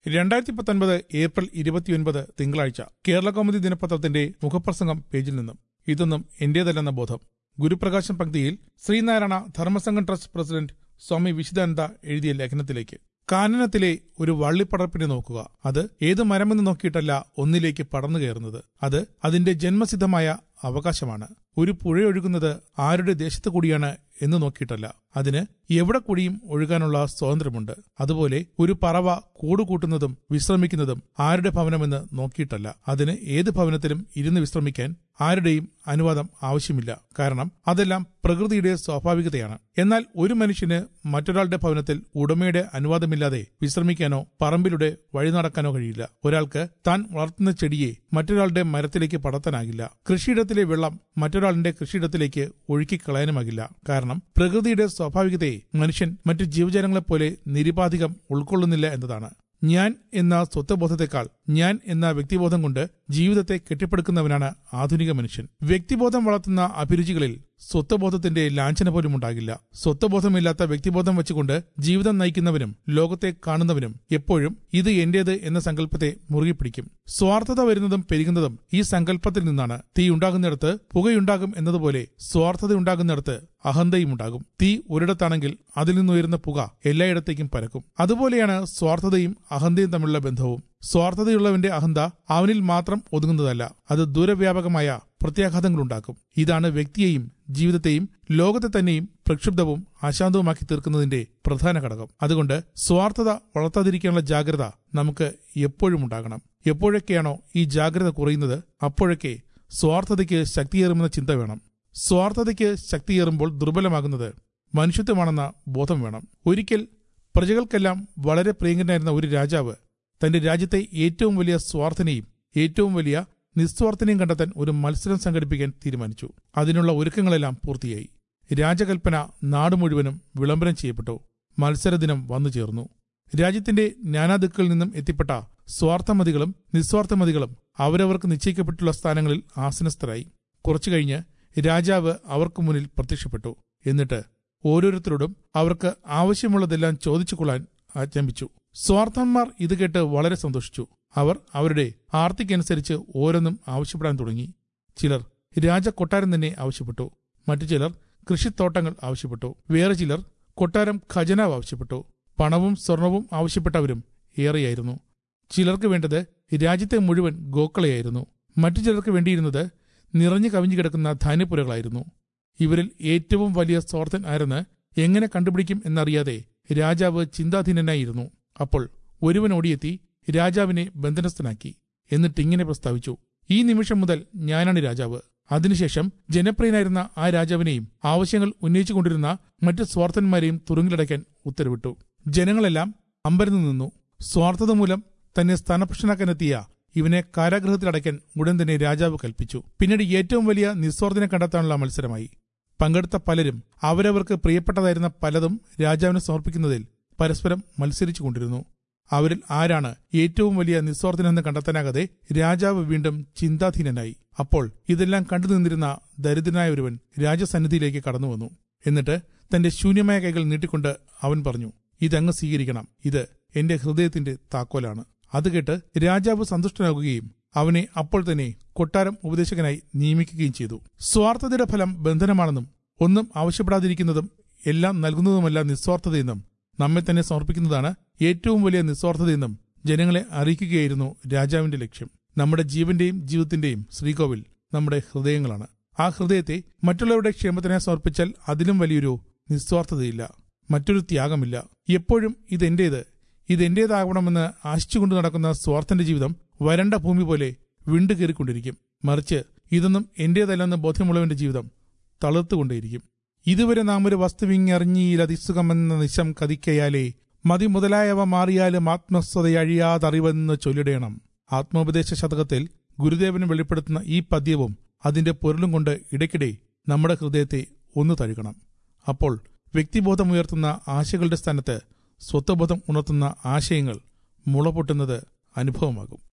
രണ്ടായിരത്തി പത്തൊൻപത് ഏപ്രിൽ ഇരുപത്തിയൊൻപത് തിങ്കളാഴ്ച കേരള കൗമുദി ദിനപത്രത്തിന്റെ മുഖപ്രസംഗം പേജിൽ നിന്നും ഇതൊന്നും എന്റേതല്ലെന്ന ബോധം ഗുരുപ്രകാശം പങ്ക്തിയിൽ ശ്രീനാരായണ ധർമ്മസംഘം ട്രസ്റ്റ് പ്രസിഡന്റ് സ്വാമി വിശുദ്ധാനന്ദ എഴുതിയ ലേഖനത്തിലേക്ക് കാനനത്തിലെ ഒരു വള്ളിപ്പടർപ്പിനെ നോക്കുക അത് ഏത് മരമെന്ന് നോക്കിയിട്ടല്ല ഒന്നിലേക്ക് പടർന്നു കയറുന്നത് അത് അതിന്റെ ജന്മസിദ്ധമായ അവകാശമാണ് ഒരു പുഴയൊഴുകുന്നത് ആരുടെ ദേശത്തു കൂടിയാണ് എന്ന് നോക്കിയിട്ടല്ല അതിന് എവിടെ കൂടിയും ഒഴുകാനുള്ള സ്വാതന്ത്ര്യമുണ്ട് അതുപോലെ ഒരു പറവ കൂടുകൂട്ടുന്നതും വിശ്രമിക്കുന്നതും ആരുടെ ഭവനമെന്ന് നോക്കിയിട്ടല്ല അതിന് ഏത് ഭവനത്തിലും ഇരുന്ന് വിശ്രമിക്കാൻ ആരുടെയും അനുവാദം ആവശ്യമില്ല കാരണം അതെല്ലാം പ്രകൃതിയുടെ സ്വാഭാവികതയാണ് എന്നാൽ ഒരു മനുഷ്യന് മറ്റൊരാളുടെ ഭവനത്തിൽ ഉടമയുടെ അനുവാദമില്ലാതെ വിശ്രമിക്കാനോ പറമ്പിലൂടെ വഴി നടക്കാനോ കഴിയില്ല ഒരാൾക്ക് താൻ വളർത്തുന്ന ചെടിയെ മറ്റൊരാളുടെ മരത്തിലേക്ക് പടർത്താനാകില്ല കൃഷിയിടത്തിലെ വെള്ളം മറ്റൊരാളിന്റെ കൃഷിയിടത്തിലേക്ക് ഒഴുക്കിക്കളയാനുമാകില്ല കാരണം പ്രകൃതിയുടെ സ്വാഭാവികതയെ മനുഷ്യൻ മറ്റു ജീവജാലങ്ങളെപ്പോലെ നിരുപാധികം ഉൾക്കൊള്ളുന്നില്ല എന്നതാണ് ഞാൻ എന്ന സ്വത്വബോധത്തെക്കാൾ ഞാൻ എന്ന വ്യക്തിബോധം കൊണ്ട് ജീവിതത്തെ കെട്ടിപ്പടുക്കുന്നവനാണ് ആധുനിക മനുഷ്യൻ വ്യക്തിബോധം വളർത്തുന്ന അഭിരുചികളിൽ സ്വത്വബോധത്തിന്റെ ലാഞ്ചന പോലും ഉണ്ടാകില്ല സ്വത്വബോധമില്ലാത്ത വ്യക്തിബോധം വെച്ചുകൊണ്ട് ജീവിതം നയിക്കുന്നവനും ലോകത്തെ കാണുന്നവനും എപ്പോഴും ഇത് എന്റേത് എന്ന സങ്കല്പത്തെ മുറുകി പിടിക്കും സ്വാർത്ഥത വരുന്നതും പെരുകുന്നതും ഈ സങ്കല്പത്തിൽ നിന്നാണ് തീ ഉണ്ടാകുന്നിടത്ത് പുകയുണ്ടാകും എന്നതുപോലെ സ്വാർത്ഥത ഉണ്ടാകുന്നിടത്ത് അഹന്തയും ഉണ്ടാകും തീ ഒരിടത്താണെങ്കിൽ അതിൽ നിന്നുയരുന്ന പുക എല്ലായിടത്തേക്കും പരക്കും അതുപോലെയാണ് സ്വാർത്ഥതയും അഹന്തയും തമ്മിലുള്ള ബന്ധവും സ്വാർത്ഥതയുള്ളവന്റെ അഹന്ത അവനിൽ മാത്രം ഒതുങ്ങുന്നതല്ല അത് ദൂരവ്യാപകമായ പ്രത്യാഘാതങ്ങളുണ്ടാക്കും ഇതാണ് വ്യക്തിയെയും ജീവിതത്തെയും ലോകത്തെ തന്നെയും പ്രക്ഷുബ്ധവും അശാന്തവുമാക്കി തീർക്കുന്നതിന്റെ പ്രധാന ഘടകം അതുകൊണ്ട് സ്വാർത്ഥത വളർത്താതിരിക്കാനുള്ള ജാഗ്രത നമുക്ക് എപ്പോഴും ഉണ്ടാകണം എപ്പോഴൊക്കെയാണോ ഈ ജാഗ്രത കുറയുന്നത് അപ്പോഴൊക്കെ സ്വാർത്ഥതയ്ക്ക് ശക്തിയേറുമെന്ന ചിന്ത വേണം സ്വാർത്ഥതയ്ക്ക് ശക്തിയേറുമ്പോൾ ദുർബലമാകുന്നത് മനുഷ്യത്വമാണെന്ന ബോധം വേണം ഒരിക്കൽ പ്രജകൾക്കെല്ലാം വളരെ പ്രിയങ്കനായിരുന്ന ഒരു രാജാവ് തന്റെ രാജ്യത്തെ ഏറ്റവും വലിയ സ്വാർത്ഥനെയും ഏറ്റവും വലിയ നിസ്വാർത്ഥനെയും കണ്ടെത്താൻ ഒരു മത്സരം സംഘടിപ്പിക്കാൻ തീരുമാനിച്ചു അതിനുള്ള ഒരുക്കങ്ങളെല്ലാം പൂർത്തിയായി രാജകൽപ്പന നാട് മുഴുവനും വിളംബരം ചെയ്യപ്പെട്ടു മത്സരദിനം വന്നു ചേർന്നു രാജ്യത്തിന്റെ നാനാദിക്കുകളിൽ നിന്നും എത്തിപ്പെട്ട സ്വാർത്ഥമതികളും നിസ്വാർത്ഥമതികളും അവരവർക്ക് നിശ്ചയിക്കപ്പെട്ടുള്ള സ്ഥാനങ്ങളിൽ ആസനസ്ഥരായി കുറച്ചു കഴിഞ്ഞ് രാജാവ് അവർക്ക് മുന്നിൽ പ്രത്യക്ഷപ്പെട്ടു എന്നിട്ട് ഓരോരുത്തരോടും അവർക്ക് ആവശ്യമുള്ളതെല്ലാം ചോദിച്ചുകൊള്ളാൻ ആജ്ഞാപിച്ചു സ്വാർത്ഥന്മാർ ഇത് കേട്ട് വളരെ സന്തോഷിച്ചു അവർ അവരുടെ ആർത്തിക്കനുസരിച്ച് ഓരോന്നും ആവശ്യപ്പെടാൻ തുടങ്ങി ചിലർ രാജകൊട്ടാരം തന്നെ ആവശ്യപ്പെട്ടു മറ്റു ചിലർ കൃഷിത്തോട്ടങ്ങൾ ആവശ്യപ്പെട്ടു വേറെ ചിലർ കൊട്ടാരം ഖജനാവ് ആവശ്യപ്പെട്ടു പണവും സ്വർണവും ആവശ്യപ്പെട്ടവരും ഏറെയായിരുന്നു ചിലർക്ക് വേണ്ടത് രാജ്യത്തെ മുഴുവൻ ഗോക്കളയായിരുന്നു മറ്റു ചിലർക്ക് വേണ്ടിയിരുന്നത് നിറഞ്ഞു കവിഞ്ഞു കിടക്കുന്ന ധാന്യപ്പുരകളായിരുന്നു ഇവരിൽ ഏറ്റവും വലിയ സ്വാർത്ഥൻ ആരെന്ന് എങ്ങനെ കണ്ടുപിടിക്കും എന്നറിയാതെ രാജാവ് ചിന്താധീനനായിരുന്നു അപ്പോൾ ഒരുവൻ ഓടിയെത്തി രാജാവിനെ ബന്ധനസ്ഥനാക്കി എന്നിട്ട് ഇങ്ങനെ പ്രസ്താവിച്ചു ഈ നിമിഷം മുതൽ ഞാനാണ് രാജാവ് അതിനുശേഷം ജനപ്രിയനായിരുന്ന ആ രാജാവിനെയും ആവശ്യങ്ങൾ ഉന്നയിച്ചുകൊണ്ടിരുന്ന മറ്റ് സ്വാർത്ഥന്മാരെയും തുറുങ്കിലടയ്ക്കാൻ ഉത്തരവിട്ടു ജനങ്ങളെല്ലാം അമ്പരന്നു നിന്നു സ്വാർത്ഥത മൂലം തന്നെ സ്ഥാനഭ്രഷ്ടനാക്കാനെത്തിയ ഇവനെ കാരാഗൃഹത്തിലടയ്ക്കാൻ ഉടൻ തന്നെ രാജാവ് കൽപ്പിച്ചു പിന്നീട് ഏറ്റവും വലിയ നിസ്വാർത്ഥനെ കണ്ടെത്താനുള്ള മത്സരമായി പങ്കെടുത്ത പലരും അവരവർക്ക് പ്രിയപ്പെട്ടതായിരുന്ന പലതും രാജാവിന് സമർപ്പിക്കുന്നതിൽ പരസ്പരം മത്സരിച്ചു കൊണ്ടിരുന്നു അവരിൽ ആരാണ് ഏറ്റവും വലിയ നിസ്വാർത്ഥനെന്ന് കണ്ടെത്താനാകാതെ രാജാവ് വീണ്ടും ചിന്താധീനനായി അപ്പോൾ ഇതെല്ലാം കണ്ടു നിന്നിരുന്ന ദരിദ്രനായ ഒരുവൻ രാജസന്നിധിയിലേക്ക് കടന്നു വന്നു എന്നിട്ട് തന്റെ ശൂന്യമായ കൈകൾ നീട്ടിക്കൊണ്ട് അവൻ പറഞ്ഞു ഇതങ്ങ് സ്വീകരിക്കണം ഇത് എന്റെ ഹൃദയത്തിന്റെ താക്കോലാണ് അത് കേട്ട് രാജാവ് സന്തുഷ്ടനാകുകയും അവനെ അപ്പോൾ തന്നെ കൊട്ടാരം ഉപദേശകനായി നിയമിക്കുകയും ചെയ്തു സ്വാർത്ഥതയുടെ ഫലം ബന്ധനമാണെന്നും ഒന്നും ആവശ്യപ്പെടാതിരിക്കുന്നതും എല്ലാം നൽകുന്നതുമല്ല നിസ്വാർത്ഥതയെന്നും നമ്മെ തന്നെ സമർപ്പിക്കുന്നതാണ് ഏറ്റവും വലിയ നിസ്വാർത്ഥതയെന്നും ജനങ്ങളെ അറിയിക്കുകയായിരുന്നു രാജാവിന്റെ ലക്ഷ്യം നമ്മുടെ ജീവന്റെയും ജീവിതത്തിന്റെയും ശ്രീകോവിൽ നമ്മുടെ ഹൃദയങ്ങളാണ് ആ ഹൃദയത്തെ മറ്റുള്ളവരുടെ ക്ഷേമത്തിനായി സമർപ്പിച്ചാൽ അതിലും വലിയൊരു നിസ്വാർത്ഥതയില്ല മറ്റൊരു ത്യാഗമില്ല എപ്പോഴും ഇതെന്റേത് ഇതെന്റേതാകണമെന്ന് ആശിച്ചുകൊണ്ട് നടക്കുന്ന സ്വാർത്ഥന്റെ ജീവിതം വരണ്ട ഭൂമി പോലെ വിണ്ടുകയറിക്കൊണ്ടിരിക്കും മറിച്ച് ഇതൊന്നും എന്റേതല്ലെന്ന് ബോധ്യമുള്ളവന്റെ ജീവിതം തളർത്തുകൊണ്ടേയിരിക്കും ഇതുവരെ നാം ഒരു വസ്തുവിങ്ങറിഞ്ഞീലതിസുഖമെന്ന നിശം കതിക്കയാലേ മതി മുതലായവ മാറിയാലും ആത്മസ്വതയഴിയാതറിവെന്ന് ചൊല്ലിടയണം ആത്മോപദേശ ശതകത്തിൽ ഗുരുദേവന് വെളിപ്പെടുത്തുന്ന ഈ പദ്യവും അതിന്റെ പൊരുളും കൊണ്ട് ഇടയ്ക്കിടെ നമ്മുടെ ഹൃദയത്തെ ഒന്ന് തഴുകണം അപ്പോൾ വ്യക്തിബോധമുയർത്തുന്ന ആശകളുടെ സ്ഥാനത്ത് സ്വത്വബോധം ഉണർത്തുന്ന ആശയങ്ങൾ മുളപൊട്ടുന്നത് അനുഭവമാകും